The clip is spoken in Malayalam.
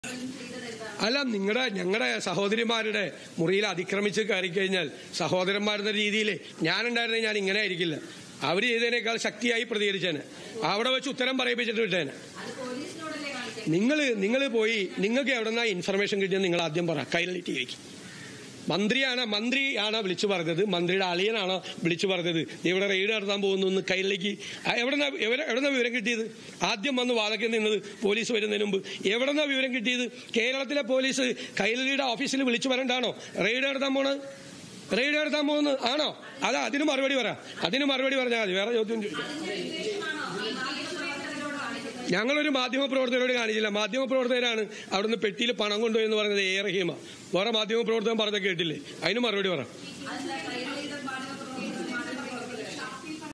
അല്ല നിങ്ങളുടെ ഞങ്ങളുടെ സഹോദരിമാരുടെ മുറിയിൽ അതിക്രമിച്ച് കയറി കഴിഞ്ഞാൽ സഹോദരന്മാരെന്ന രീതിയിൽ ഞാനുണ്ടായിരുന്നെങ്കിൽ ഞാൻ ഇങ്ങനെ ആയിരിക്കില്ല അവർ ചെയ്തതിനേക്കാൾ ശക്തിയായി പ്രതികരിച്ചേനെ അവിടെ വെച്ച് ഉത്തരം പറയിപ്പിച്ചിട്ട് വിട്ടേനെ നിങ്ങൾ നിങ്ങൾ പോയി നിങ്ങൾക്ക് എവിടെന്നാ ഇൻഫർമേഷൻ കിട്ടിയെന്ന് നിങ്ങൾ ആദ്യം പറ കൈരളി ടി വിക്ക് മന്ത്രിയാണ് മന്ത്രിയാണ് വിളിച്ചു പറഞ്ഞത് മന്ത്രിയുടെ അളിയനാണ് വിളിച്ചു പറഞ്ഞത് ഇവിടെ റെയ്ഡ് നടത്താൻ പോകുന്നു എന്ന് കൈരളിക്ക് എവിടെന്നാ എവിടെന്നാ വിവരം കിട്ടിയത് ആദ്യം വന്ന് വാദക്കി നിന്നത് പോലീസ് വരുന്നതിന് മുമ്പ് എവിടെന്നാ വിവരം കിട്ടിയത് കേരളത്തിലെ പോലീസ് കൈരളിയുടെ ഓഫീസിൽ വിളിച്ചു വരണ്ടാണോ റെയ്ഡ് നടത്താൻ പോണത് റെയ്ഡ് നടത്താൻ പോകുന്നത് ആണോ അതാ അതിന് മറുപടി പറ അതിന് മറുപടി പറഞ്ഞാൽ മതി വേറെ ചോദ്യം ചോദിക്കാം ഞങ്ങളൊരു മാധ്യമ പ്രവർത്തകരോട് കാണിച്ചില്ല മാധ്യമ പ്രവർത്തകരാണ് അവിടുന്ന് പെട്ടിയിൽ പണം കൊണ്ടുപോയി എന്ന് പറഞ്ഞത് എ റഹീമ വേറെ മാധ്യമ പ്രവർത്തകൻ പറഞ്ഞ കേട്ടില്ലേ അതിന് മറുപടി പറ